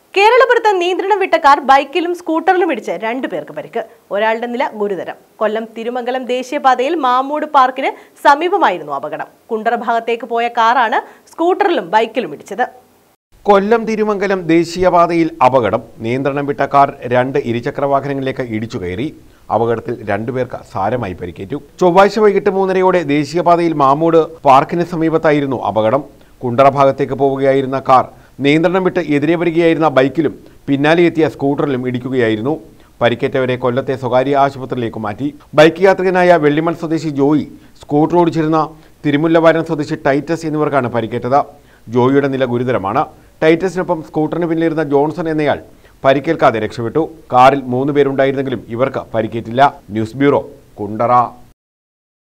കേരളപുരത്ത് നിയന്ത്രണം വിട്ട കാർ ബൈക്കിലും സ്കൂട്ടറിലും ഇടിച്ച് രണ്ടു പേർക്ക് പരിക്ക് ഒരാളുടെ നില ഗുരുതരം കൊല്ലം തിരുമംഗലം ദേശീയപാതയിൽ മാമൂട് പാർക്കിന് സമീപമായിരുന്നു അപകടം കുണ്ടറ ഭാഗത്തേക്ക് പോയ കാറാണ് സ്കൂട്ടറിലും ബൈക്കിലും ഇടിച്ചത് കൊല്ലം തിരുമംഗലം ദേശീയപാതയിൽ അപകടം നിയന്ത്രണം വിട്ട കാർ രണ്ട് ഇരുചക്ര വാഹനങ്ങളിലേക്ക് ഇടിച്ചു കയറി അപകടത്തിൽ രണ്ടുപേർക്ക് സാരമായി പരിക്കേറ്റു ചൊവ്വാഴ്ച വൈകിട്ട് മൂന്നരയോടെ ദേശീയപാതയിൽ മാമൂട് പാർക്കിന് സമീപത്തായിരുന്നു അപകടം കുണ്ടറ ഭാഗത്തേക്ക് പോവുകയായിരുന്ന കാർ നിയന്ത്രണം വിട്ട് എതിരെ വരികയായിരുന്ന ബൈക്കിലും പിന്നാലെ എത്തിയ സ്കൂട്ടറിലും ഇടിക്കുകയായിരുന്നു പരിക്കേറ്റവരെ കൊല്ലത്തെ സ്വകാര്യ ആശുപത്രിയിലേക്ക് മാറ്റി ബൈക്ക് യാത്രികനായ വെള്ളിമൺ സ്വദേശി ജോയി സ്കൂട്ടർ ഓടിച്ചിരുന്ന തിരുമുല്ലവാരം സ്വദേശി ടൈറ്റസ് എന്നിവർക്കാണ് പരിക്കേറ്റത് ജോയിയുടെ നില ഗുരുതരമാണ് ടൈറ്റസിനൊപ്പം സ്കൂട്ടറിന് പിന്നിലിരുന്ന ജോൺസൺ എന്നയാൾ പരിക്കേൽക്കാതെ രക്ഷപ്പെട്ടു കാറിൽ മൂന്ന് പേരുണ്ടായിരുന്നെങ്കിലും ഇവർക്ക് പരിക്കേറ്റില്ല ന്യൂസ് ബ്യൂറോ കുണ്ടറ